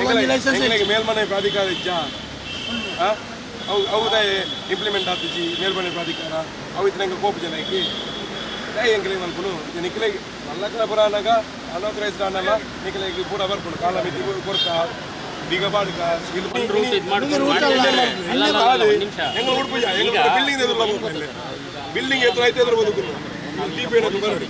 ಒಂಜಿ ಲೈಸೆನ್ಸ್ ಎಂಗ್ಲೆಗೆ ಮೇಲ್ಮನೆ ಪ್ರಾಧಿಕಾರ ಇಜ್ಜ ಆ? ಅವು ಅವುದೇ ಇಂಪ್ಲಿಮೆಂಟ್ ಆತುಜಿ ಮೇಲ್ಮನೆ ಪ್ರಾಧಿಕಾರ ಅವು ಇತ್ತು ನಂಗೆ ಕೋಪ ಜನಕ್ಕೆ ಏ ಎಂಕ್ಲೆ ಮಲ್ಪುನು ನಿಕ್ಲೆಗೆ ಮಲ್ಲಕ್ಕನ ಪುರಾಣಗ ಅನೋಕ್ರೈಸ್ಡ್ ಅನ್ನಲ್ಲ ನಿಕ್ಲೆಗೆ ಪೂರ ಬರ್ಪುಡು ಕಾಲ ಮಿತಿ ಕೊಡ್ತ ಬೀಗ ಬಾಡ್ಕ ಎಂಗ್ಲ ಉಡ್ಪುಜ ಎಂಗ್ಲ ಬಿಲ್ಡಿಂಗ್ ಎದುರು ಬಿಲ್ಡಿಂಗ್ ಎದುರು ಐತೆ ಎದುರು ಬದುಕು ದೀಪ ಏನಕ್ಕೆ ಬರೋದು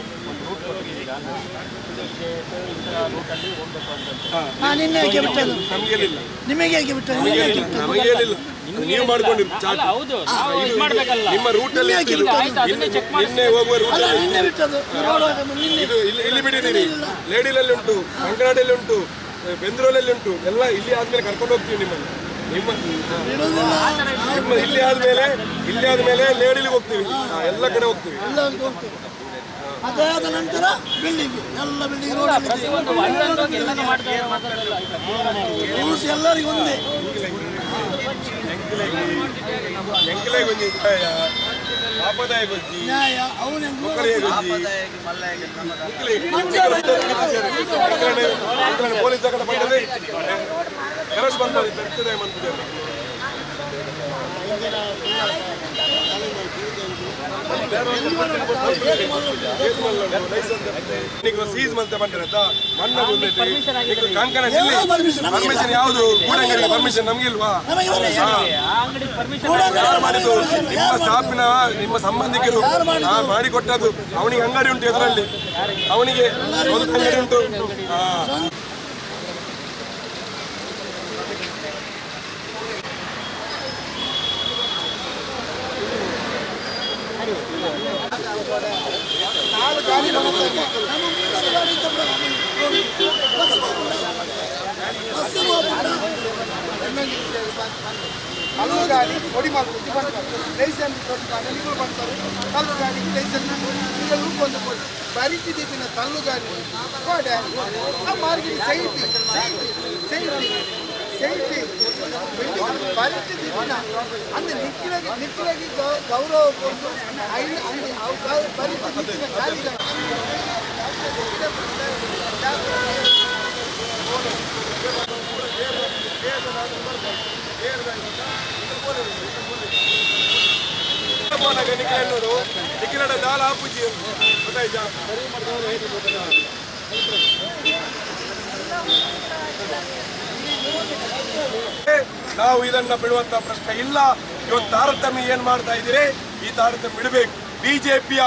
ಹಾ ನಿನ್ನೆ ಯಾಕೆ ಬಿಟ್ಟದ್ದು ನಮ್ಗೆ ಹೇಳಿಲ್ಲ ನಿಮಗೆ ಯಾಕೆ ಬಿಟ್ಟದ್ದು ನಮಗೆ ನಿಮಗೆ ಯಾಕೆ ಹೇಳಿಲ್ಲ ನಮಗೆ ಹೇಳಿಲ್ಲ ಅದು ನೀವು ಮಾಡ್ಕೊಂಡಿರಿ ಚಾಟ್ ಹೌದು ನಾವು ಇದು ಮಾಡ್ಬೇಕಲ್ಲ ನಿಮ್ಮ ರೂಟ್ ಅಲ್ಲಿ ಇತ್ತು ಇದು. ಆಯ್ತು, ಅದನ್ನೇ check ನಿನ್ನೆ ಹೋಗುವ ರೂಟ್ ಅಲ್ಲ ಅಲ್ಲಿ ನಿನ್ನೆ ಬಿಟ್ಟದ್ದು ನೋಡುವಾಗ ನಿನ್ನೆ ಇದು ಇಲ್ಲಿ ಇಲ್ಲಿ ಬಿಟ್ಟಿದ್ದೀರಿ ಲೇಡಿಲಲ್ಲಿ ಉಂಟು ಕಂಕನಾಡಲ್ಲಿ ಉಂಟು ಬೆಂದ್ರೋಲಲ್ಲಿ ಉಂಟು ಎಲ್ಲ ಇಲ್ಲಿ ಆದ್ಮೇಲೆ ಕರ್ಕೊಂಡು ಹೋಗ್ತೀವಿ ನಿಮ್ಮನ್ನು ನಿಮ್ಮ ಬಿಡುವುದಿಲ್ಲ ನಿಮ್ಮ ಇಲ್ಲಿ ಆದ್ಮೇಲೆ ಇಲ್ಲಿ ಆದ್ಮೇಲೆ ಲೇಡಿಲಿಗೆ ಹೋಗ್ತೀವಿ ಹಾ, ಎಲ್ಲ ಕಡೆ ಹೋಗ್ತೀವಿ ಎಲ್ಲ ಹೋಗ್ತೇವೆ ಅದಾದ ನಂತರ ಬಿಲ್ಡಿಂಗ್ ಎಲ್ಲ ಬಿಲ್ಡಿಂಗ್ ರೋಡ್ ಒಂದು ಒಂದೊಂದು ಎಲ್ಲನೂ ಮಾಡ್ತಾ ಮಾತಾಡಲ್ಲ ರೂಲ್ಸ್ ಎಲ್ಲರಿಗೂ ಒಂದೇ ಎಂಕಲೆ ಗೊಂಜಿ ನ್ಯಾಯ ಆಪದಾಯ ಗೊಂಜಿ ನ್ಯಾಯ ಅವನ ಮಕ್ಕಳಿಗೆ ಗೊಂಜಿ ಪೊಲೀಸ್ ಕಡೆ ಬಂದದೆ ಕರೆಸ್ ಬಂದ ತರ್ತದೆ ಮಂತಿದ್ದಾರೆ ನೀವು ಸೀಸ್ ಮಂತೆ ಬಂದಿರತ್ತ ಮಣ್ಣ ಬಂದೈತೆ ನೀವು ಕಂಕಣ ಜಿಲ್ಲೆ ಪರ್ಮಿಷನ್ ಯಾವುದು ಗೂಡಂಗಡಿಗೆ ಪರ್ಮಿಷನ್ ನಮ್ಗೆ ಇಲ್ವಾ ನಮಗೆ permission ಆ ಅಂಗಡಿ ಪರ್ಮಿಷನ್ ಯಾರು ಮಾಡಿದ್ದು ನಿಮ್ಮ ಸ್ಟಾಫಿನ ನಿಮ್ಮ ಸಂಬಂಧಿಕರು ಆ, ಮಾಡಿಕೊಟ್ಟದ್ದು ಅವನಿಗೆ ಅಂಗಡಿ ಉಂಟು ಎದುರಲ್ಲಿ ಅವನಿಗೆ ಒಂದು ಅಂಗಡಿ ಉಂಟು ಆ. ಕಲ್ಲು ಗಾಡಿ ಹೊಡಿ ಮಾಡ್ಕೊಂಡು ಬರ್ತಾರೆ ಲೈಸೆನ್ಸ್ ಕೊಡ್ತಾರೆ ನೀವು ಬರ್ತಾರೆ ಕಲ್ಲು ಗಾಡಿಗೆ ಲೈಸೆನ್ಸ್ ಈಗ ಒಂದು ಕೊಡಿ ಬರಿತಿದ್ದೀಪಿನ ಕಲ್ಲು ಗಾಡಿ ಕೊಡೆ ಆ ಮಾರ್ಗಿನ ಸೈಟಿ ಸೈಟಿ ಸೈಟಿ ಸೈಟಿ ಬರಿತಿದ್ದೀಪಿನ ಅಂದ್ರೆ ನಿಖಿಲಾಗಿ ನಿಖಿಲಾಗಿ ಗೌರವ ಕೊಟ್ಟು ಐದು ಅಂಗಡಿ ಅವು ಬರಿತಿದ್ದೀಪಿನ ಗಾಡಿಗಳ పోనాక నిఖిలన్నోడు నిఖిలడ దాల ఆపుజಿ ಗೊತ್ತಾಯ್ತಾ ನಾವು ಇದನ್ನ ಬಿಡುವಂತ ಪ್ರಶ್ನೆ ಇಲ್ಲ ಇವತ್ತು ತಾರತಮ್ಯ ಏನ್ ಮಾಡ್ತಾ ಇದ್ದೀರಿ ಈ ತಾರತಮ್ಯ ಬಿಡಬೇಕು ಬಿಜೆಪಿಯ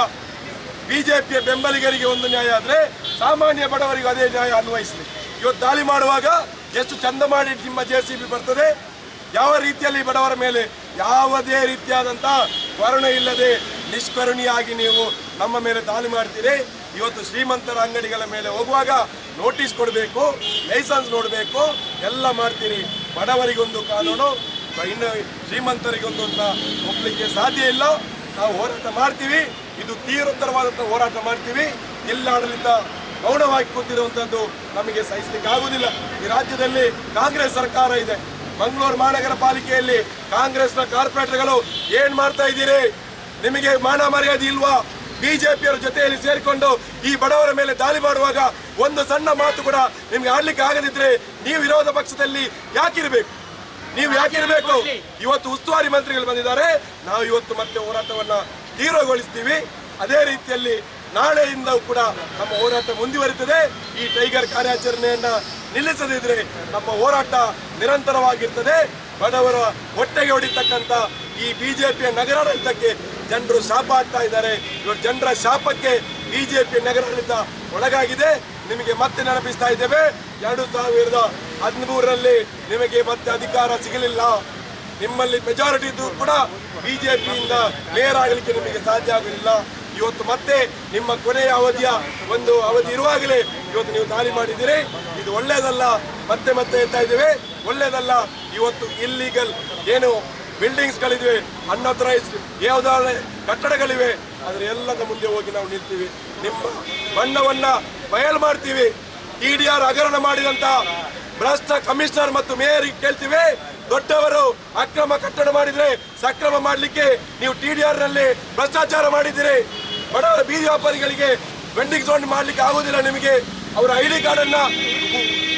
ಬಿಜೆಪಿಯ ಬೆಂಬಲಿಗರಿಗೆ ಒಂದು ನ್ಯಾಯ ಆದ್ರೆ ಸಾಮಾನ್ಯ ಬಡವರಿಗೂ ಅದೇ ನ್ಯಾಯ ಅನ್ವಯಿಸಲಿ ಇವತ್ತು ದಾಳಿ ಮಾಡುವಾಗ ಎಷ್ಟು ಚಂದ ಮಾಡಿ ನಿಮ್ಮ ಜೆ ಸಿ ಬಿ ಬರ್ತದೆ ಯಾವ ರೀತಿಯಲ್ಲಿ ಬಡವರ ಮೇಲೆ ಯಾವುದೇ ರೀತಿಯಾದಂಥ ವರ್ಣ ಇಲ್ಲದೆ ನಿಷ್ಕರುಣಿಯಾಗಿ ನೀವು ನಮ್ಮ ಮೇಲೆ ದಾಳಿ ಮಾಡ್ತೀರಿ ಇವತ್ತು ಶ್ರೀಮಂತರ ಅಂಗಡಿಗಳ ಮೇಲೆ ಹೋಗುವಾಗ ನೋಟಿಸ್ ಕೊಡಬೇಕು ಲೈಸೆನ್ಸ್ ನೋಡಬೇಕು ಎಲ್ಲ ಮಾಡ್ತೀರಿ ಬಡವರಿಗೊಂದು ಕಾನೂನು ಇನ್ನು ಶ್ರೀಮಂತರಿಗೊಂದು ಅಂತ ಒಪ್ಪಲಿಕ್ಕೆ ಸಾಧ್ಯ ಇಲ್ಲ ನಾವು ಹೋರಾಟ ಮಾಡ್ತೀವಿ ಇದು ತೀವ್ರತರವಾದಂಥ ಹೋರಾಟ ಮಾಡ್ತೀವಿ ಜಿಲ್ಲಾಡಳಿತ ಮೌನವಾಗಿ ಕೂತಿರುವಂಥದ್ದು ನಮಗೆ ಸಹಿಸಲಿಕ್ಕೆ ಆಗುವುದಿಲ್ಲ ಈ ರಾಜ್ಯದಲ್ಲಿ ಕಾಂಗ್ರೆಸ್ ಸರ್ಕಾರ ಇದೆ ಮಂಗಳೂರು ಮಹಾನಗರ ಪಾಲಿಕೆಯಲ್ಲಿ ಕಾಂಗ್ರೆಸ್ನ ಕಾರ್ಪೊರೇಟರ್ಗಳು ಏನ್ ಮಾಡ್ತಾ ಇದ್ದೀರಿ ನಿಮಗೆ ಮಾನ ಮರ್ಯಾದೆ ಇಲ್ವಾ ಬಿಜೆಪಿಯವರ ಜೊತೆಯಲ್ಲಿ ಸೇರಿಕೊಂಡು ಈ ಬಡವರ ಮೇಲೆ ದಾಳಿ ಮಾಡುವಾಗ ಒಂದು ಸಣ್ಣ ಮಾತು ಕೂಡ ನಿಮ್ಗೆ ಆಡ್ಲಿಕ್ಕೆ ಆಗದಿದ್ರೆ ನೀವು ವಿರೋಧ ಪಕ್ಷದಲ್ಲಿ ಯಾಕಿರ್ಬೇಕು ನೀವು ಯಾಕಿರ್ಬೇಕು ಇವತ್ತು ಉಸ್ತುವಾರಿ ಮಂತ್ರಿಗಳು ಬಂದಿದ್ದಾರೆ ನಾವು ಇವತ್ತು ಮತ್ತೆ ಹೋರಾಟವನ್ನ ತೀವ್ರಗೊಳಿಸ್ತೀವಿ ಅದೇ ರೀತಿಯಲ್ಲಿ ನಾಳೆಯಿಂದ ಕೂಡ ನಮ್ಮ ಹೋರಾಟ ಮುಂದುವರಿತದೆ ಈ ಟೈಗರ್ ಕಾರ್ಯಾಚರಣೆಯನ್ನ ನಿಲ್ಲಿಸದಿದ್ರೆ ನಮ್ಮ ಹೋರಾಟ ನಿರಂತರವಾಗಿರ್ತದೆ ಬಡವರ ಹೊಟ್ಟೆಗೆ ಹೊಡಿತಕ್ಕಂತ ಈ ಬಿಜೆಪಿಯ ನಗರಾಡಳಿತಕ್ಕೆ ಜನರು ಶಾಪ ಆಗ್ತಾ ಇದ್ದಾರೆ ಇವರು ಜನರ ಶಾಪಕ್ಕೆ ಬಿಜೆಪಿ ನಗರಾಡಳಿತ ಒಳಗಾಗಿದೆ ನಿಮಗೆ ಮತ್ತೆ ನೆನಪಿಸ್ತಾ ಇದ್ದೇವೆ ಎರಡು ಸಾವಿರದ ಹದಿಮೂರರಲ್ಲಿ ನಿಮಗೆ ಮತ್ತೆ ಅಧಿಕಾರ ಸಿಗಲಿಲ್ಲ ನಿಮ್ಮಲ್ಲಿ ಮೆಜಾರಿಟಿ ಇದ್ದು ಕೂಡ ಬಿಜೆಪಿಯಿಂದ ಮೇಯರ್ ಆಗಲಿಕ್ಕೆ ನಿಮಗೆ ಸಾಧ್ಯ ಆಗಲಿಲ್ಲ ಇವತ್ತು ಮತ್ತೆ ನಿಮ್ಮ ಕೊನೆಯ ಅವಧಿಯ ಒಂದು ಅವಧಿ ಇರುವಾಗಲೇ ಇವತ್ತು ನೀವು ದಾಳಿ ಮಾಡಿದ್ದೀರಿ ಇದು ಒಳ್ಳೆಯದಲ್ಲ ಮತ್ತೆ ಮತ್ತೆ ಹೇಳ್ತಾ ಇದ್ದೇವೆ ಒಳ್ಳೆಯದಲ್ಲ ಇವತ್ತು ಇಲ್ಲಿಗಲ್ ಏನು ಬಿಲ್ಡಿಂಗ್ಸ್ಗಳಿವೆ ಅನ್ಅಥರೈಸ್ಡ್ ಯಾವುದಾದ್ರೆ ಕಟ್ಟಡಗಳಿವೆ ಅದರ ಎಲ್ಲದ ಮುಂದೆ ಹೋಗಿ ನಾವು ನಿಲ್ತೀವಿ ನಿಮ್ಮ ಬಣ್ಣವನ್ನ ಬಯಲು ಮಾಡ್ತೀವಿ ಟಿ ಡಿ ಆರ್ ಹಗರಣ ಮಾಡಿದಂತ ಭ್ರಷ್ಟ ಕಮಿಷನರ್ ಮತ್ತು ಮೇಯರ್ ಕೇಳ್ತೀವಿ ದೊಡ್ಡವರು ಅಕ್ರಮ ಕಟ್ಟಡ ಮಾಡಿದ್ರೆ ಸಕ್ರಮ ಮಾಡಲಿಕ್ಕೆ ನೀವು ಟಿ ಡಿ ಆರ್ ನಲ್ಲಿ ಭ್ರಷ್ಟಾಚಾರ ಮಾಡಿದ್ದೀರಿ ಬಡವರ ಬೀದಿ ವ್ಯಾಪಾರಿಗಳಿಗೆ ವೆಂಡಿಂಗ್ ಝೋನ್ ಮಾಡ್ಲಿಕ್ಕೆ ಆಗುದಿಲ್ಲ ನಿಮಗೆ ಅವರ ಐ ಡಿ ಕಾರ್ಡ್ ಅನ್ನ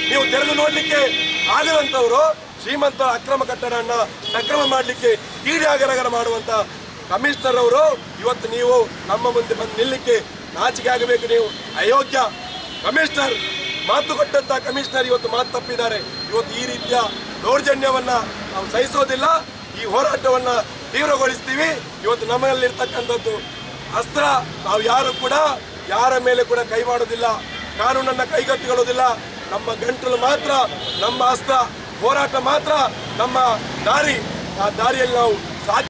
ನೀವು ತೆರೆದು ನೋಡ್ಲಿಕ್ಕೆ ಆಗದಂತವರು ಶ್ರೀಮಂತ ಅಕ್ರಮ ಕಟ್ಟಡವನ್ನ ಸಕ್ರಮ ಮಾಡಲಿಕ್ಕೆ ಈಡಾಗರಗರ ಮಾಡುವಂತ ಕಮಿಷನರ್ ಅವರು ಇವತ್ತು ನೀವು ನಮ್ಮ ಮುಂದೆ ಬಂದು ನಿಲ್ಲಕ್ಕೆ ನಾಚಿಕೆ ಆಗಬೇಕು ನೀವು ಅಯೋಗ್ಯ ಕಮಿಷನರ್ ಮಾತು ಕೊಟ್ಟಂತ ಕಮಿಷನರ್ ಇವತ್ತು ಮಾತು ತಪ್ಪಿದ್ದಾರೆ ಇವತ್ತು ಈ ರೀತಿಯ ದೌರ್ಜನ್ಯವನ್ನ ನಾವು ಸಹಿಸೋದಿಲ್ಲ ಈ ಹೋರಾಟವನ್ನ ತೀವ್ರಗೊಳಿಸ್ತೀವಿ ಇವತ್ತು ನಮ್ಮಲ್ಲಿರ್ತಕ್ಕಂಥದ್ದು ಅಸ್ತ್ರ ನಾವು ಯಾರು ಕೂಡ ಯಾರ ಮೇಲೆ ಕೂಡ ಕೈ ಮಾಡೋದಿಲ್ಲ ಕಾನೂನನ್ನ ಕೈಗೆತ್ತಿಕೊಳ್ಳೋದಿಲ್ಲ ನಮ್ಮ ಗಂಟಲು ಮಾತ್ರ ನಮ್ಮ ಅಸ್ತ್ರ ಹೋರಾಟ ಮಾತ್ರ ನಮ್ಮ ದಾರಿ ಆ ದಾರಿಯಲ್ಲಿ ನಾವು ಸಾಧ್ಯ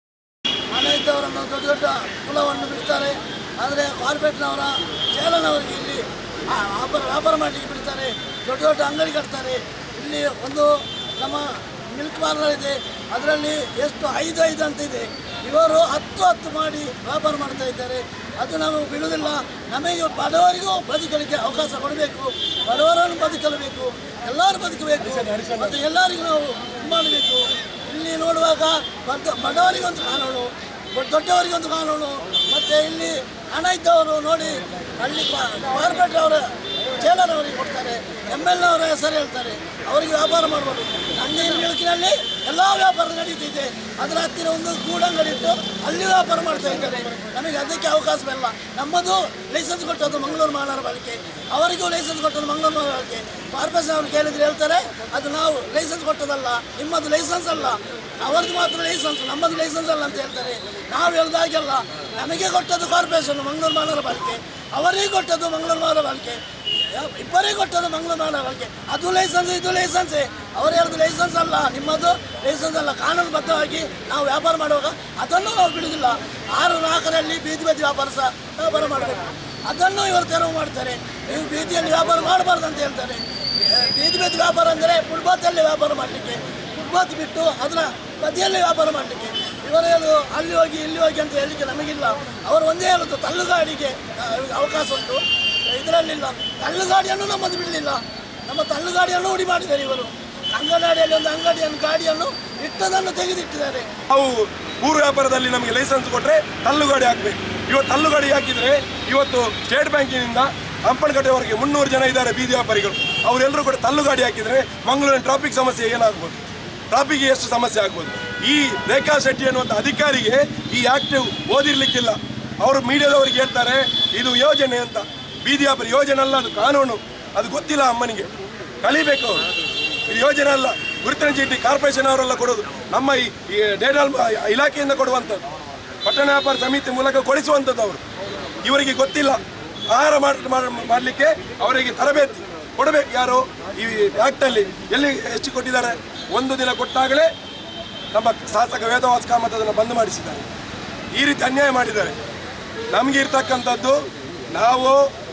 ಹಣ ಇದ್ದವರನ್ನು ದೊಡ್ಡ ದೊಡ್ಡ ಕುಲವನ್ನು ಬಿಡ್ತಾರೆ ಆದರೆ ಕಾರ್ಪೊರೇಟ್ನವರ ಚೇಲನವರಿಗೆ ಇಲ್ಲಿ ಆ ವ್ಯಾಪಾರ ವ್ಯಾಪಾರ ಮಾಡಲಿಕ್ಕೆ ಬಿಡ್ತಾರೆ ದೊಡ್ಡ ದೊಡ್ಡ ಅಂಗಡಿ ಕಟ್ತಾರೆ ಇಲ್ಲಿ ಒಂದು ನಮ್ಮ ಮಿಲ್ಕ್ ಪಾರ್ಲರ್ ಇದೆ ಅದರಲ್ಲಿ ಎಷ್ಟು ಐದು ಐದು ಅಂತ ಇದೆ ಇವರು ಹತ್ತು ಹತ್ತು ಮಾಡಿ ವ್ಯಾಪಾರ ಮಾಡ್ತಾ ಇದ್ದಾರೆ ಅದು ನಾವು ಬಿಡುವುದಿಲ್ಲ ನಮಗೆ ಬಡವರಿಗೂ ಬದುಕಲಿಕ್ಕೆ ಅವಕಾಶ ಕೊಡಬೇಕು ಬಡವರನ್ನು ಬದುಕಲೇಬೇಕು ಎಲ್ಲರೂ ಬದುಕಬೇಕು ಮತ್ತು ಎಲ್ಲರಿಗೂ ನಾವು ಇದು ಮಾಡಬೇಕು ಇಲ್ಲಿ ನೋಡುವಾಗ ಬಡ ಬಡವರಿಗೊಂದು ಕಾನೂನು ದೊಡ್ಡ- ದೊಡ್ಡವರಿಗೊಂದು ಕಾನೂನು ಮತ್ತೆ ಇಲ್ಲಿ ಹಣ ಇದ್ದವರು ನೋಡಿ ಅಲ್ಲಿ ಕಾರ್ಪೊರೇಟ್ ಅವರ ಜೇಲರ್ ಅವರಿಗೆ ಕೊಡ್ತಾರೆ ಎಮ್ ಎಲ್ ಅವರ ಹೆಸರು ಹೇಳ್ತಾರೆ ಅವರಿಗೆ ವ್ಯಾಪಾರ ಮಾಡ್ಬೋದು ನಂದಿನ ಮಿಲ್ಕಿನಲ್ಲಿ ಎಲ್ಲ ವ್ಯಾಪಾರ ನಡೀತಿದೆ ಅದರ ಹತ್ತಿರ ಒಂದು ಗೂಡಂಗಡಿ ಇಟ್ಟು ಅಲ್ಲಿ ವ್ಯಾಪಾರ ಮಾಡ್ತಾ ಇದ್ದಾರೆ ನಮಗೆ ಅದಕ್ಕೆ ಅವಕಾಶವಿಲ್ಲ ನಮ್ಮದು ಲೈಸೆನ್ಸ್ ಕೊಟ್ಟದ್ದು ಮಂಗಳೂರು ಮಹಾನಗರ ಪಾಲಿಕೆ ಅವರಿಗೂ ಲೈಸೆನ್ಸ್ ಕೊಟ್ಟದ್ದು ಮಂಗಳೂರು ಮಹಾನಗರ ಪಾಲಿಕೆ ಕಾರ್ಪೊರೇಷನ್ ಅವರು ಕೇಳಿದ್ರೆ ಹೇಳ್ತಾರೆ ಅದು ನಾವು ಲೈಸೆನ್ಸ್ ಕೊಟ್ಟದಲ್ಲ ನಿಮ್ಮದು ಲೈಸೆನ್ಸ್ ಅಲ್ಲ ಅವರದ್ದು ಮಾತ್ರ ಲೈಸೆನ್ಸ್ ನಮ್ಮದು ಲೈಸೆನ್ಸ್ ಅಲ್ಲ ಅಂತ ಹೇಳ್ತಾರೆ ನಾವು ಹೇಳ್ದಾಗೆಲ್ಲ ನಮಗೆ ಕೊಟ್ಟದ್ದು ಕಾರ್ಪೊರೇಷನ್ ಮಂಗಳೂರು ಮಹಾನಗರ ಪಾಲಿಕೆ ಅವರಿಗೆ ಕೊಟ್ಟದ್ದು ಮಂಗಳೂರು ಮಹಾನಗರ ಪಾಲಿಕೆ ಯಾ- ಇಬ್ಬರಿಗೆ ಕೊಟ್ಟದ್ದು ಮಂಗಳೂರು ಮಹಾನಗರ ಪಾಲಿಕೆ ಅದು ಲೈಸೆನ್ಸ್ ಇದು ಲೈಸೆನ್ಸೇ ಅವರು ಹೇಳೋದು ಲೈಸೆನ್ಸ್ ಅಲ್ಲ ನಿಮ್ಮದು ಲೈಸೆನ್ಸ್ ಅಲ್ಲ ಕಾನೂನುಬದ್ಧವಾಗಿ ನಾವು ವ್ಯಾಪಾರ ಮಾಡುವಾಗ ಅದನ್ನು ನಾವು ಬಿಡುವುದಿಲ್ಲ ಆರು ನಾಲ್ಕರಲ್ಲಿ ಬೀದಿ ಬದಿ ವ್ಯಾಪಾರ ಸಹ ವ್ಯಾಪಾರ ಮಾಡಬೇಕು ಅದನ್ನು ಇವರು ತೆರವು ಮಾಡ್ತಾರೆ ನೀವು ಬೀದಿಯಲ್ಲಿ ವ್ಯಾಪಾರ ಮಾಡಬಾರ್ದು ಅಂತ ಹೇಳ್ತಾರೆ ಆ, ಬೀದಿ ಬದಿ ವ್ಯಾಪಾರ ಅಂದರೆ ಫುಟ್ಪಾತಲ್ಲಿ ವ್ಯಾಪಾರ ಮಾಡಲಿಕ್ಕೆ ಫುಟ್ಪಾತ್ ಬಿಟ್ಟು ಅದರ ಬದಿಯಲ್ಲಿ ವ್ಯಾಪಾರ ಮಾಡಲಿಕ್ಕೆ ಇವರು ಹೇಳು ಅಲ್ಲಿ ಹೋಗಿ ಇಲ್ಲಿ ಹೋಗಿ ಅಂತ ಹೇಳಲಿಕ್ಕೆ ನಮಗಿಲ್ಲ ಅವರು ಒಂದೇ ಹೇಳುದು ತಳ್ಳುಗಾಡಿಗೆ ಆ, ಅವಕಾಶ ಉಂಟು ಇದರಲ್ಲಿಲ್ಲ ತಳ್ಳುಗಾಡಿಯನ್ನು ನಮ್ಮದು ಬಿಡಲಿಲ್ಲ ನಮ್ಮ ತಳ್ಳುಗಾಡಿಯನ್ನು ಉಡಿ ಮಾಡಿದ್ದಾರೆ ಇವರು ಅಂಗನವಾಡಿಯಲ್ಲಿ ಒಂದು ಅಂಗಡಿಯನ್ನು ಗಾಡಿಯನ್ನು ಇಟ್ಟದನ್ನು ತೆಗೆದಿಟ್ಟಿದ್ದಾರೆ ನಾವು ಊರು ವ್ಯಾಪಾರದಲ್ಲಿ ನಮಗೆ ಲೈಸೆನ್ಸ್ ಕೊಟ್ರೆ ತಳ್ಳುಗಾಡಿ ಹಾಕ್ಬೇಕು ಇವತ್ತು ತಳ್ಳುಗಾಡಿ ಹಾಕಿದ್ರೆ ಇವತ್ತು ಸ್ಟೇಟ್ ಬ್ಯಾಂಕಿನಿಂದ ಹಂಪನಕಟ್ಟೆವರೆಗೆ ಮುನ್ನೂರು ಜನ ಇದ್ದಾರೆ ಬೀದಿ ವ್ಯಾಪಾರಿಗಳು ಅವರೆಲ್ಲರೂ ಕೂಡ ತಳ್ಳುಗಾಡಿ ಹಾಕಿದ್ರೆ ಮಂಗಳೂರಿನ ಟ್ರಾಫಿಕ್ ಸಮಸ್ಯೆ ಏನಾಗ್ಬೋದು ಟ್ರಾಫಿಕ್ ಎಷ್ಟು ಸಮಸ್ಯೆ ಆಗ್ಬೋದು ಈ ರೇಖಾ ಶೆಟ್ಟಿ ಅನ್ನುವಂಥ ಅಧಿಕಾರಿಗೆ ಈ ಆಕ್ಟಿವ್ ಓದಿರ್ಲಿಕ್ಕಿಲ್ಲ ಅವರು ಮೀಡಿಯಾದವರಿಗೆ ಹೇಳ್ತಾರೆ ಇದು ಯೋಜನೆ ಅಂತ ಬೀದಿ ವ್ಯಾಪಾರಿ ಯೋಜನೆ ಅಲ್ಲ ಅದು ಕಾನೂನು ಅದು ಗೊತ್ತಿಲ್ಲ ಅಮ್ಮನಿಗೆ ಕಲಿಬೇಕು ಅವರು ಇದು ಯೋಜನೆ ಅಲ್ಲ ಗುರುತಿನ ಚೀಟಿ ಕಾರ್ಪೊರೇಷನ್ ಅವರೆಲ್ಲ ಕೊಡೋದು ನಮ್ಮ ಈ ಈ ಡೇಟಾ ಇಲಾಖೆಯಿಂದ ಕೊಡುವಂಥದ್ದು ಪಟ್ಟಣ ವ್ಯಾಪಾರ ಸಮಿತಿ ಮೂಲಕ ಕೊಡಿಸುವಂಥದ್ದು ಅವರು ಇವರಿಗೆ ಗೊತ್ತಿಲ್ಲ ಆಹಾರ ಮಾರಾಟ ಮಾಡ್- ಮಾಡಲಿಕ್ಕೆ ಅವರಿಗೆ ತರಬೇತಿ ಕೊಡಬೇಕು ಯಾರು ಈ ಆ್ಯಕ್ಟಲ್ಲಿ ಎಲ್ಲಿ ಎಷ್ಟು ಕೊಟ್ಟಿದ್ದಾರೆ ಒಂದು ದಿನ ಕೊಟ್ಟಾಗಲೇ ನಮ್ಮ ಶಾಸಕ ವೇದವಾಸ ಕಾಮತ್ ಅದನ್ನು ಬಂದ್ ಮಾಡಿಸಿದ್ದಾರೆ ಈ ರೀತಿ ಅನ್ಯಾಯ ಮಾಡಿದ್ದಾರೆ ನಮಗೆ ಇರ್ತಕ್ಕಂಥದ್ದು ನಾವು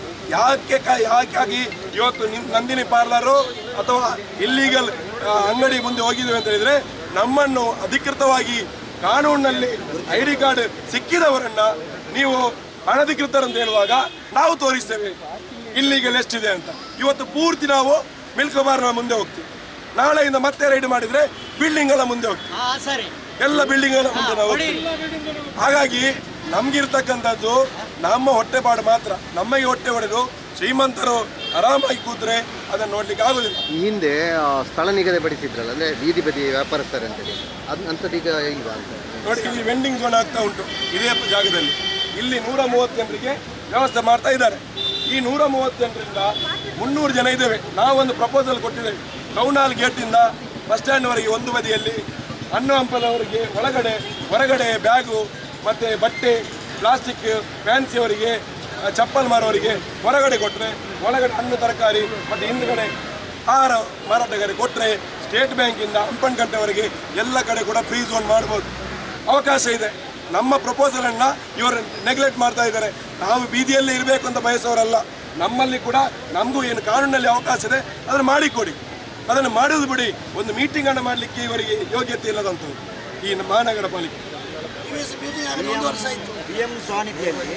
ಯಾಕೆ ಕ- ಯಾಕಾಗಿ ಇವತ್ತು ನಿನ್- ನಂದಿನಿ ಪಾರ್ಲರು ಅಥವಾ ಇಲ್ಲೀಗಲ್ ಅಂಗಡಿ ಮುಂದೆ ಹೋಗಿದ್ದೇವೆ ಅಂತ ಹೇಳಿದ್ರೆ ನಮ್ಮನ್ನು ಅಧಿಕೃತವಾಗಿ ಕಾನೂನಿನಲ್ಲಿ ಐ ಡಿ ಕಾರ್ಡ್ ಸಿಕ್ಕಿದವರನ್ನ ನೀವು ಅನಧಿಕೃತರು ಅಂತ ಹೇಳುವಾಗ ನಾವು ತೋರಿಸ್ತೇವೆ ಇಲ್ಲಿಗಲ್ ಎಷ್ಟಿದೆ ಅಂತ ಇವತ್ತು ಪೂರ್ತಿ ನಾವು ಮಿಲ್ಕ್ ಬಾರ್ನ ಮುಂದೆ ಹೋಗ್ತೀವಿ ನಾಳೆಯಿಂದ ಮತ್ತೆ ರೈಡ್ ಮಾಡಿದ್ರೆ ಬಿಲ್ಡಿಂಗ್ ಎಲ್ಲ ಮುಂದೆ ಹೋಗ್ತೀವಿ ಎಲ್ಲ ಬಿಲ್ಡಿಂಗ್ ಎಲ್ಲ ಮುಂದೆ ನಾವು ಹೋಗ್ತೀವಿ ಹಾಗಾಗಿ ನಮ್ಗಿರ್ತಕ್ಕಂಥದ್ದು ನಮ್ಮ ಹೊಟ್ಟೆಪಾಡು ಮಾತ್ರ ನಮಗೆ ಹೊಟ್ಟೆ ಹೊಡೆದು ಶ್ರೀಮಂತರು ಆರಾಮಾಗಿ ಕೂತ್ರೆ ಅದನ್ನು ನೋಡ್ಲಿಕ್ಕೆ ಆಗುದಿಲ್ಲ ಈ ಹಿಂದೆ ಆ, ಸ್ಥಳ ನಿಗದಿಪಡಿಸಿದ್ರಲ್ಲ ಅಂದ್ರೆ ಬೀದಿ ಬದಿ ವ್ಯಾಪಾರಸ್ಥರು ಅಂತೇಳಿ ಅದ್ ಅಂಥದ್ದೀಗ ಇಲ್ವಾ ಅಂತ ನೋಡಿ ಇಲ್ಲಿ ವೆಂಡಿಂಗ್ ಝೋನ್ ಆಗ್ತಾ ಉಂಟು ಇದೇ ಜಾಗದಲ್ಲಿ ಇಲ್ಲಿ ನೂರ ಮೂವತ್ತು ಜನರಿಗೆ ವ್ಯವಸ್ಥೆ ಮಾಡ್ತಾ ಇದ್ದಾರೆ ಈ ನೂರ ಮೂವತ್ತು ಜನರಿಂದ ಮುನ್ನೂರು ಜನ ಇದ್ದೇವೆ ನಾವೊಂದು ಪ್ರಪೋಸಲ್ ಕೊಟ್ಟಿದ್ದೇವೆ ಟೌನ್ ಗೇಟಿಂದ ಬಸ್ ಸ್ಟ್ಯಾಂಡ್ವರೆಗೆ ಒಂದು ಬದಿಯಲ್ಲಿ ಹಣ್ಣು ಹಂಪದವರಿಗೆ ಒಳಗಡೆ ಹೊರಗಡೆ ಬ್ಯಾಗು ಮತ್ತು ಬಟ್ಟೆ ಪ್ಲಾಸ್ಟಿಕ್ ಫ್ಯಾನ್ಸಿಯವರಿಗೆ ಆ, ಚಪ್ಪಲ್ ಮಾರೋರಿಗೆ ಹೊರಗಡೆ ಕೊಟ್ಟರೆ ಒಳಗಡೆ ಹಣ್ಣು ತರಕಾರಿ ಮತ್ತು ಹಿಂದುಗಡೆ ಆಹಾರ ಮಾರಾಟಗಾರರಿಗೆ ಕೊಟ್ಟರೆ ಸ್ಟೇಟ್ ಬ್ಯಾಂಕಿಂದ ಹಂಪನಕಟ್ಟೆವರೆಗೆ ಎಲ್ಲ ಕಡೆ ಕೂಡ ಫ್ರೀ ಝೋನ್ ಮಾಡ್ಬೋದು ಅವಕಾಶ ಇದೆ ನಮ್ಮ ಪ್ರಪೋಸಲ್ ಅನ್ನ ಇವರು ನೆಗ್ಲೆಕ್ಟ್ ಮಾಡ್ತಾ ಇದ್ದಾರೆ ನಾವು ಬೀದಿಯಲ್ಲೇ ಇರಬೇಕು ಅಂತ ಬಯಸೋರಲ್ಲ ನಮ್ಮಲ್ಲಿ ಕೂಡ ನಮಗೂ ಏನು ಕಾನೂನಲ್ಲಿ ಅವಕಾಶ ಇದೆ ಅದನ್ನು ಮಾಡಿಕೊಡಿ ಅದನ್ನು ಮಾಡೋದು ಬಿಡಿ ಒಂದು ಮೀಟಿಂಗ್ ಅನ್ನು ಮಾಡಲಿಕ್ಕೆ ಇವರಿಗೆ ಯೋಗ್ಯತೆ ಇಲ್ಲದಂಥದ್ದು ಈ ಮಹಾನಗರ ಪಾಲಿಕೆ ಮೀಟಿಂಗ್ ಆಗಿ ಒಂದು ವರ್ಷ ಆಯಿತು ಪಿ ಎಂ ಸ್ವಾನಿಧಿಯಲ್ಲಿ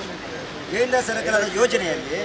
ಕೇಂದ್ರ ಸರ್ಕಾರದ ಯೋಜನೆಯಲ್ಲಿ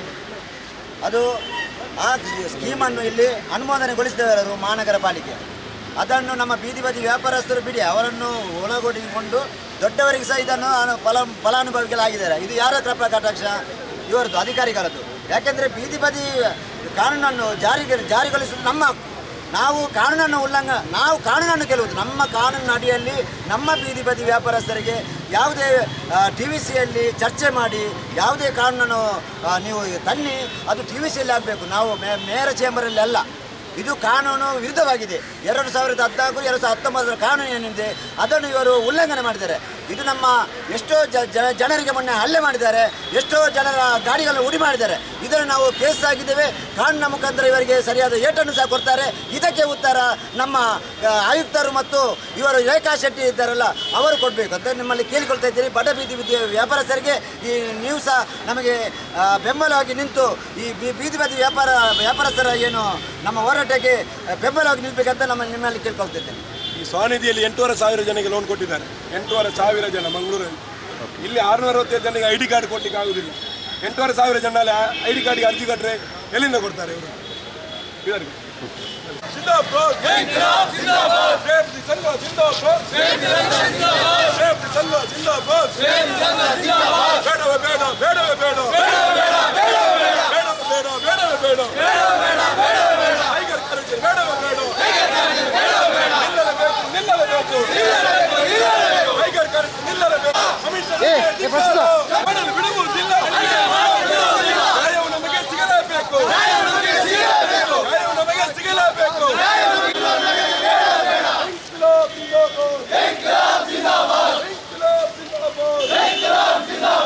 ಅದು ಆ ಸ್ಕೀಮನ್ನು ಇಲ್ಲಿ ಅನುಮೋದನೆಗೊಳಿಸಿದವರು ಮಹಾನಗರ ಪಾಲಿಕೆ ಅದನ್ನು ನಮ್ಮ ಬೀದಿ ಬದಿ ವ್ಯಾಪಾರಸ್ಥರು ಬಿಡಿ ಅವರನ್ನು ಒಳಗೊಂಡಿಕೊಂಡು ದೊಡ್ಡವರಿಗೆ ಸಹ ಇದನ್ನು ಅನು- ಫಲ ಫಲಾನುಭವಿಗಳಾಗಿದ್ದಾರೆ ಇದು ಯಾರ ಹತ್ರ ಕಟಾಕ್ಷ ಇವರದ್ದು ಅಧಿಕಾರಿಗಳದ್ದು ಯಾಕೆಂದರೆ ಬೀದಿ ಬದಿ ಕಾನೂನನ್ನು ಜಾರಿಗೆ ಜಾರಿಗೊಳಿಸುವುದು ನಮ್ಮ ಹಕ್ಕು ನಾವು ಕಾನೂನನ್ನು ಉಲ್ಲಂಘ ನಾವು ಕಾನೂನನ್ನು ಗೆಲ್ಲುವುದು ನಮ್ಮ ಕಾನೂನಿನ ಅಡಿಯಲ್ಲಿ ನಮ್ಮ ಬೀದಿ ಬದಿ ವ್ಯಾಪಾರಸ್ಥರಿಗೆ ಯಾವುದೇ ಟಿ ವಿ ಸಿಯಲ್ಲಿ ಚರ್ಚೆ ಮಾಡಿ ಯಾವುದೇ ಕಾನೂನನ್ನು ಆ, ನೀವು ತನ್ನಿ ಅದು ಟಿ ವಿ ಸಿಯಲ್ಲಿ ಆಗಬೇಕು ನಾವು ಮೇ ಮೇಯರ ಚೇಂಬರಲ್ಲಿ ಅಲ್ಲ ಇದು ಕಾನೂನು ವಿರುದ್ಧವಾಗಿದೆ ಎರಡು ಸಾವಿರದ ಹದಿನಾಲ್ಕು ಎರಡು ಸಾವಿರದ ಹತ್ತೊಂಬತ್ತರ ಕಾನೂನು ಏನಿದೆ ಅದನ್ನು ಇವರು ಉಲ್ಲಂಘನೆ ಮಾಡಿದ್ದಾರೆ ಇದು ನಮ್ಮ ಎಷ್ಟೋ ಜ- ಜ- ಜನರಿಗೆ ಮೊನ್ನೆ ಹಲ್ಲೆ ಮಾಡಿದ್ದಾರೆ ಎಷ್ಟೋ ಜನರ ಗಾಡಿಗಳನ್ನು ಉಡಿ ಮಾಡಿದ್ದಾರೆ ಇದನ್ನು ನಾವು ಕೇಸ್ ಆಗಿದ್ದೇವೆ ಕಾನೂನಿನ ಮುಖಾಂತರ ಇವರಿಗೆ ಸರಿಯಾದ ಏಟನ್ನು ಸಹ ಕೊಡ್ತಾರೆ ಇದಕ್ಕೆ ಉತ್ತರ ನಮ್ಮ ಆ, ಆಯುಕ್ತರು ಮತ್ತು ಇವರು ರೇಖಾ ಶೆಟ್ಟಿ ಇದ್ದಾರಲ್ಲ ಅವರು ಕೊಡಬೇಕು ಅಂತ ನಿಮ್ಮಲ್ಲಿ ಕೇಳಿಕೊಳ್ತಾ ಇದ್ದೀರಿ ಬಡ ಬೀದಿ ಬೀದಿ ವ್ಯಾಪಾರಸ್ಥರಿಗೆ ಈ ನೀವು ಸಹ ನಮಗೆ ಆ, ಬೆಂಬಲವಾಗಿ ನಿಂತು ಈ ಬಿ- ಬೀದಿ ಬದಿ ವ್ಯಾಪಾರ ವ್ಯಾಪಾರಸ್ಥರ ಏನು ನಮ್ಮ ಹೋರಾಟಕ್ಕೆ ಆ, ಬೆಂಬಲವಾಗಿ ನಿಲ್ಬೇಕಂತ ನಮ್ಮ ನಿಮ್ಮಲ್ಲಿ ಕೇಳ್ಕೊಳ್ತಿದ್ದೇನೆ ಈ ಸ್ವಾನಿಧಿಯಲ್ಲಿ ಎಂಟೂವರೆ ಸಾವಿರ ಜನಕ್ಕೆ ಲೋನ್ ಕೊಟ್ಟಿದ್ದಾರೆ ಎಂಟೂವರೆ ಸಾವಿರ ಜನ ಮಂಗಳೂರಲ್ಲಿ ಇಲ್ಲಿ ಆರುನೂರ ಅರವತ್ತೈದು ಜನಕ್ಕೆ ಐ ಡಿ ಕಾರ್ಡ್ ಕೊಡ್ಲಿಕ್ಕೆ ಆಗುದಿಲ್ಲ ಎಂಟೂವರೆ ಸಾವಿರ ಜನ ಐ ಡಿ ಕಾರ್ಡ್ಗೆ ಅರ್ಜಿ ಕಟ್ಟರೆ ಎಲ್ಲಿಂದ ಕೊಡ್ತಾರೆ ಇವರು ಇವರಿಗೆ ಜಿಂದಾಬಾದ್ ಜಿಂದಾಬಾದ್ ಸೇಫ್ಟಿ ಸಂಘ ಜಿಂದಾಬಾದ್ ಸೇಫ್ಟಿ ಸಂಘ ಜಿಂದಾಬಾದ್ ಬೇಡವೇ ಬೇಡ ಬೇಡವೇ ಬೇಡ ಬೇಡವೇ ಬೇಡ ಬೇಡವೇ ಬೇಡ ಟೈಗರ್ ಕರೆಜಿ ಬೇಡವೇ ಬೇಡ ನಿಲ್ಲಲೇಬೇಕು ನಿಲ್ಲಲೇಬೇಕು ಟೈಗರ್ ಕರೆಜಿ ನಿಲ್ಲಲೇಬೇಕು ಅಮಿತ್ ಶಾ ಮಾಡಲು ಬಿಡುವುದಿಲ್ಲ ನ್ಯಾಯವು ನಮಗೆ ಸಿಗಲೇಬೇಕು ನ್ಯಾಯವು ನಮಗೆ ಸಿಗಲೇಬೇಕು ಇನ್ಕ್ಲಾಬ್ ಜಿಂದಾಬಾದ್. ಇನ್ಕ್ಲಾಬ್ ಜಿಂದಾಬಾದ್.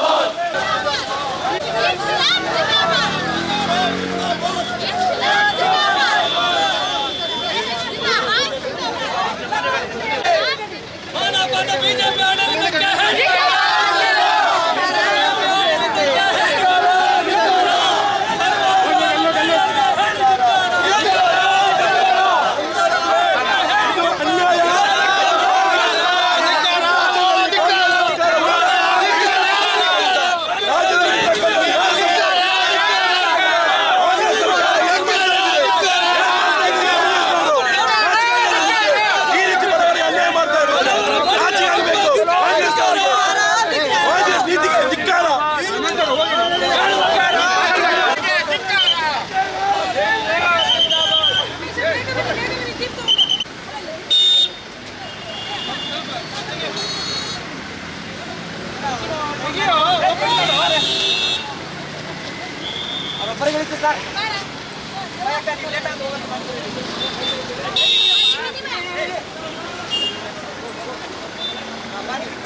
ಈ ರೀತಿ ಬಡವರಿಗೆ ಅನ್ಯಾಯ ಮಾಡ್ತಾ ಇರೋದು ನಾಚಿಕೆ ಆಗ್ಬೇಕು. ಕಾಂಗ್ರೆಸ್ ಅವರಿಗೆ. ಕಾಂಗ್ರೆಸ್ ನೀತಿಗೆ ಧಿಕ್ಕಾರ Bye.